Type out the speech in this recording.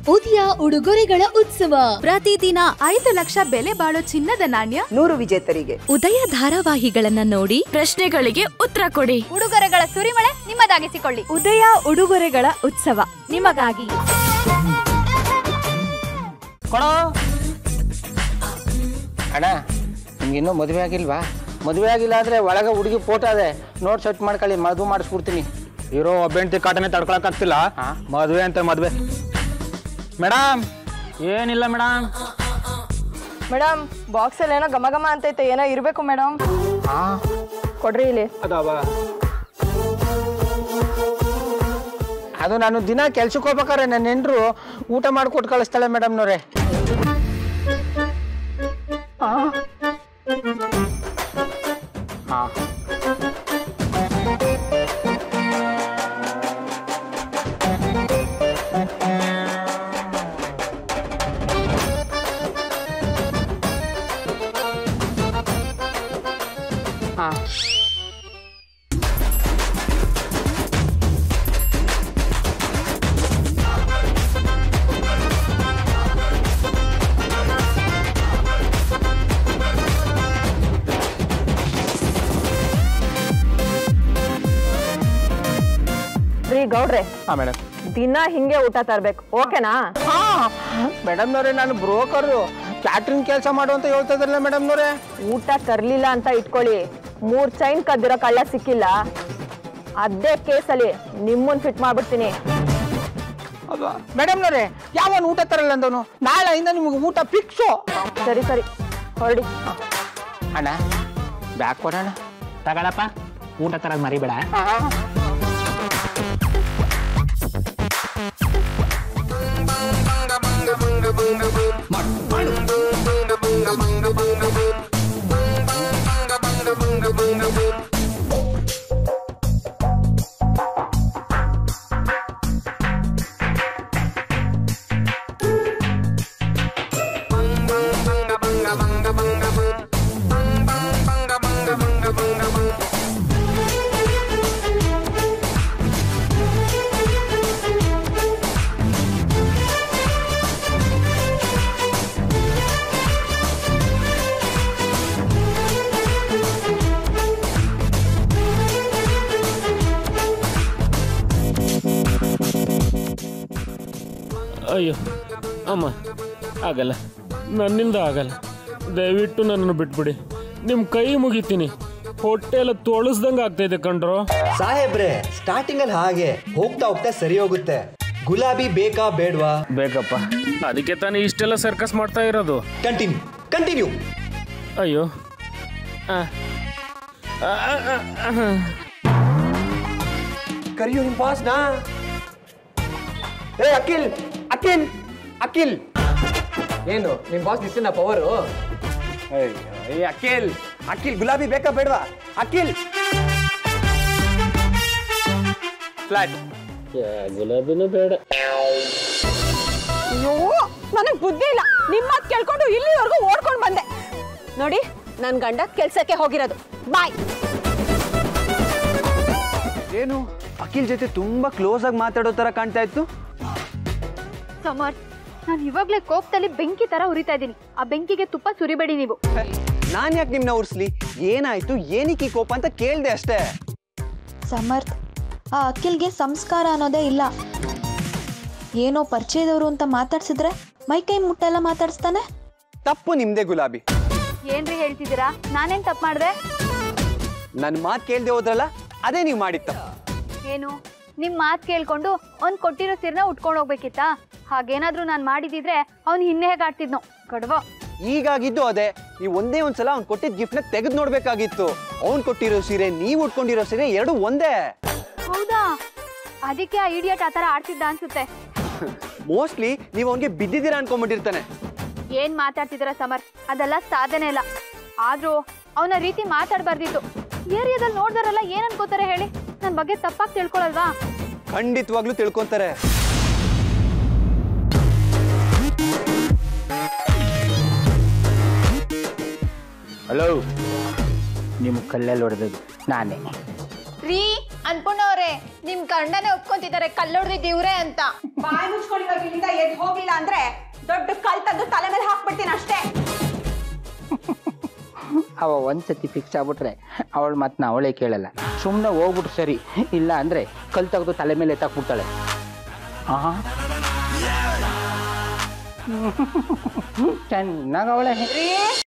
ಉದಯ ಉಡುಗೊರೆಗಳ ಉತ್ಸವ ಪ್ರತಿದಿನ ಐದು ಲಕ್ಷ ಬೆಲೆ ಬಾಳೋ ಚಿನ್ನದ ನಾಣ್ಯ ನೂರು ವಿಜೇತರಿಗೆ ಉದಯ ಧಾರಾವಾಹಿಗಳನ್ನ ನೋಡಿ ಪ್ರಶ್ನೆಗಳಿಗೆ ಉತ್ತರ ಕೊಡಿ ಉಡುಗೊರೆಗಳ ಸುರಿಮಳೆ ನಿಮ್ಮದಾಗಿಸಿಕೊಳ್ಳಿ ಉದಯ ಉಡುಗೊರೆಗಳ ಉತ್ಸವ ನಿಮಗಾಗಿ ಕೊಡೋ ಅಣ್ಣ ನಿಮ್ಗೆ ಇನ್ನೂ ಮದುವೆ ಆಗಿಲ್ವಾ ಮದುವೆ ಆಗಿಲ್ಲ ಅಂದರೆ ಒಳಗೆ ಹುಡುಗಿ ಫೋಟೋ ಅದೇ ನೋಟ್ ಸೆಟ್ ಮಾಡ್ಕೊಳ್ಳಿ ಮದುವೆ ಮಾಡಿಸ್ಬಿಡ್ತೀನಿ ಇರೋ ಒಬ್ಬೆಂಟಿ ಕಾಟನೆ ತಡ್ಕೊಳಕ್ಕಾಗ್ತಿಲ್ಲ ಹಾ? ಮದುವೆ ಅಂತ ಮದುವೆ ಮೇಡಮ್ ಏನಿಲ್ಲ ಮೇಡಮ್ ಮೇಡಮ್ ಬಾಕ್ಸ್ ಅಲ್ಲಿ ಏನೋ ಘಮ ಘಮ ಅಂತೈತೆ ಏನೋ ಇರ್ಬೇಕು ಮೇಡಮ್ ಹಾಂ ಕೊಡ್ರಿ ಇಲ್ಲಿ ಅದಾವ ಅದು ನಾನು ದಿನ ಕೆಲ್ಸಕ್ಕೆ ಹೋಗ್ಬೇಕಾರೆ ನನ್ನ ಹೆಂಡ್ರು ಊಟ ಮಾಡಿ ಕೊಟ್ಟು ಕಳಿಸ್ತಾಳೆ ಮೇಡಮ್ನವ್ರೆ ಹಾಂ ಹಾಂ ರೀ ಗೌಡ್ರೆ ಹಾಂ ಮೇಡಮ್ ದಿನ ಹಿಂಗೆ ಊಟ ತರ್ಬೇಕು ಓಕೆನಾ ಮೇಡಮ್ನವ್ರೆ ನಾನು ಬ್ರೋಕರು ಕ್ಯಾಟ್ರಿಂಗ್ ಕೆಲಸ ಮಾಡು ಅಂತ ಹೇಳ್ತಾ ಇದ್ರಲ್ಲ ಮೇಡಮ್ನವ್ರೆ ಊಟ ತರ್ಲಿಲ್ಲ ಅಂತ ಇಟ್ಕೊಳ್ಳಿ ಮೂರ್ ಚೈನ್ ಕದ್ದಿರೋ ಕಳ್ಳ ಸಿಕ್ಕಿಲ್ಲ ಅದೇ ಕೇಸಲ್ಲಿ ನಿಮ್ಮನ್ ಫಿಟ್ ಮಾಡ್ಬಿಡ್ತೀನಿ ಮೇಡಮ್ನವ್ರೆ ಯಾವನ್ ಊಟ ತರಲ್ಲ ಅಂದವನು ನಾಳೆಯಿಂದ ನಿಮಗೆ ಊಟ ಫಿಕ್ಸು ಸರಿ ಸರಿ ಹೊರಡಿ ಅಣ್ಣ ಬ್ಯಾಗ್ ಕೊಡೋಣ ತಗೊಳಪ್ಪ ಊಟ ತರದ್ ಮರಿಬೇಡ ಅಯ್ಯೋ ಅಮ್ಮ ಆಗಲ್ಲ ನನ್ನಿಂದ ಆಗಲ್ಲ ದಯವಿಟ್ಟು ನನ್ನನ್ನು ಬಿಟ್ಬಿಡಿ ನಿಮ್ಮ ಕೈ ಮುಗಿತೀನಿ ಹೊಟ್ಟೆ ಎಲ್ಲ ತೊಳಸ್ದಂಗೆ ಆಗ್ತೈತೆ ಕಣ್ರೋ ಸಾಹೇಬ್ರೆ ಸ್ಟಾರ್ಟಿಂಗ್ ಅಲ್ಲಿ ಹಾಗೆ ಹೋಗ್ತಾ ಹೋಗ್ತಾ ಸರಿ ಹೋಗುತ್ತೆ ಗುಲಾಬಿ ಬೇಕಾ ಬೇಡ್ವಾ ಬೇಕಪ್ಪ ಅದಕ್ಕೆ ತಾನೇ ಇಷ್ಟೆಲ್ಲ ಸರ್ಕಸ್ ಮಾಡ್ತಾ ಇರೋದು ಕಂಟಿನ್ಯೂ ಕಂಟಿನ್ಯೂ ಅಯ್ಯೋ ಆ. ಆ, ಆ, ಆ, ಆ. ಕರಿಯೋ ನಿಮ್ ಬಾಸ್ನಾ ಏ ಅಖಿಲ್ ಅಖಿಲ್ ಅಖಿಲ್ ಏನು ನಿಮ್ ಬಾಸ್ ಇಷ್ಟನ ಪವರು ಏ ಅಖಿಲ್ ಅಖಿಲ್ ಗುಲಾಬಿ ಬೇಕಾ ಬೇಡ್ವಾ ಅಖಿಲ್ ಫ್ಲಾಟ್ ಯಾ, ಗುಲಾಬಿನೂ ಬೇಡ ಅಯ್ಯೋ ನನಗ್ ಬುದ್ಧಿ ಇಲ್ಲ ನಿಮ್ಮ ಮಾತು ಕೇಳ್ಕೊಂಡು ಇಲ್ಲಿವರೆಗೂ ಓಡ್ಕೊಂಡು ಬಂದೆ ನೋಡಿ ನನ್ ಗಂಡ ಕೆಲ್ಸಕ್ಕೆ ಹೋಗಿರೋದು ಬಾಯ್ ಏನು ಅಖಿಲ್ ಜೊತೆ ತುಂಬಾ ಕ್ಲೋಸ್ ಆಗಿ ಮಾತಾಡೋ ತರ ಕಾಣ್ತಾ ಇತ್ತು ಸಮರ್ಥ್ ನಾನು ಇವಾಗ್ಲೇ ಕೋಪದಲ್ಲಿ ಬೆಂಕಿ ತರ ಉರಿತಾ ಇದ್ದೀನಿ ಆ ಬೆಂಕಿಗೆ ತುಪ್ಪ ಸುರಿಬೇಡಿ ನೀವು ನಾನ್ ಯಾಕೆ ನಿಮ್ನ ಉರ್ಸ್ಲಿ ಏನಾಯ್ತು ಏನಕ್ಕೆ ಈ ಕೋಪ ಅಂತ ಕೇಳ್ದೆ ಅಷ್ಟೇ ಸಮರ್ಥ್ ಆ ಅಖಿಲ್ಗೆ ಸಂಸ್ಕಾರ ಅನ್ನೋದೇ ಇಲ್ಲ ಏನೋ ಪರಿಚಯದವರು ಅಂತ ಮಾತಾಡ್ಸಿದ್ರೆ ಮೈ ಕೈ ಮುಟ್ಟೆಲ್ಲ ಮಾತಾಡಿಸ್ತಾನೆ ತಪ್ಪು ನಿಮ್ದೇ ಗುಲಾಬಿ ಏನ್ರಿ ಹೇಳ್ತಿದ್ದೀರಾ ನಾನೇನ್ ತಪ್ಪು ಮಾಡ್ದೆ ನನ್ ಮಾತ್ ಕೇಳ್ದೆ ಹೋದ್ರಲ್ಲ ಅದೇ ನೀವು ಮಾಡಿತ್ತ ಏನು ನಿಮ್ ಮಾತ್ ಕೇಳ್ಕೊಂಡು ಅವ್ನ್ ಕೊಟ್ಟಿರೋ ಸೀರೆನ ಉಟ್ಕೊಂಡು ಹೋಗ್ಬೇಕಿತ್ತಾ ಹಾಗೇನಾದ್ರೂ ನಾನ್ ಮಾಡಿದಿದ್ರೆ ಅವ್ನ್ ಹಿನ್ನೆ ಹೇಗಾಡ್ತಿದ್ನೋ ಕಡ್ವ ಈಗಾಗಿದ್ದು ಅದೇ ನೀವು ಒಂದೇ ಒಂದ್ಸಲ ಅವ್ನ್ ಕೊಟ್ಟಿದ್ ಗಿಫ್ಟ್ ನ ತೆಗೆದು ನೋಡ್ಬೇಕಾಗಿತ್ತು ಅವ್ನ್ ಕೊಟ್ಟಿರೋ ಸೀರೆ ನೀವ್ ಉಟ್ಕೊಂಡಿರೋ ಸೀರೆ ಎರಡು ಒಂದೇ ಹೌದಾ ಅದಕ್ಕೆ ಆ ಇಡಿಯಟ್ ಆತರ ಆಡ್ತಿದ್ದ ಅನ್ಸುತ್ತೆ ಮೋಸ್ಟ್ಲಿ ನೀವು ಅವ್ನಿಗೆ ಬಿದ್ದಿದ್ದೀರಾ ಅನ್ಕೊಂಡ್ಬಿಟ್ಟಿರ್ತಾನೆ ಏನ್ ಮಾತಾಡ್ತಿದ್ದೀರಾ ಸಮರ್ ಅದೆಲ್ಲ ಸಾಧನೆ ಇಲ್ಲ ಆದ್ರೂ ಅವನ ರೀತಿ ಮಾತಾಡ್ಬಾರ್ದಿತ್ತು ಏರಿಯಾದಲ್ಲಿ ನೋಡ್ದಾರಲ್ಲ ಏನ್ ಅನ್ಕೋತಾರೆ ಹೇಳಿ ನನ್ ಬಗ್ಗೆ ತಪ್ಪಾಗಿ ತಿಳ್ಕೊಳಲ್ವಾ ಖಂಡಿತವಾಗ್ಲೂ ತಿಳ್ಕೊಂತಾರೆ ಹಲೋ ನಿಮ್ಮ ಕಲ್ಲಲ್ಲಿ ಹೊಡೆದದ್ದು ನಾನೇ ರೀ ಅನ್ಪೂರ್ಣವ್ರೆ ನಿಮ್ ಗಂಡನೇ ಒಪ್ಕೊಂತಿದ್ದಾರೆ ಕಲ್ಲೊಡ್ದಿದ್ದು ಇವ್ರೆ ಅಂತ ಬಾಯಿ ಮುಚ್ಕೊಂಡು ಇವಾಗ ಇಲ್ಲಿಂದ ಎದ್ದು ಹೋಗಿಲ್ಲ ಅಂದ್ರೆ ದೊಡ್ಡ ಕಲ್ ತಂದು ತಲೆ ಮೇಲೆ ಹಾಕ್ಬಿಡ್ತೀನಿ ಅಷ್ಟೇ ಅವ ಒಂದ್ಸತಿ ಫಿಕ್ಸ್ ಆಗ್ಬಿಟ್ರೆ ಅವಳು ಮತ್ತೆ ಅವಳೇ ಕೇಳಲ್ಲ ಸುಮ್ಮನೆ ಹೋಗ್ಬಿಟ್ಟು ಸರಿ ಇಲ್ಲ ಅಂದರೆ ಕಲ್ ತೆಗೆದು ತಲೆ ಮೇಲೆ ಎತ್ತಾಕ್ಬಿಡ್ತಾಳೆ ಹಾಂ ಚೆನ್ನಾಗ ಅವಳೆ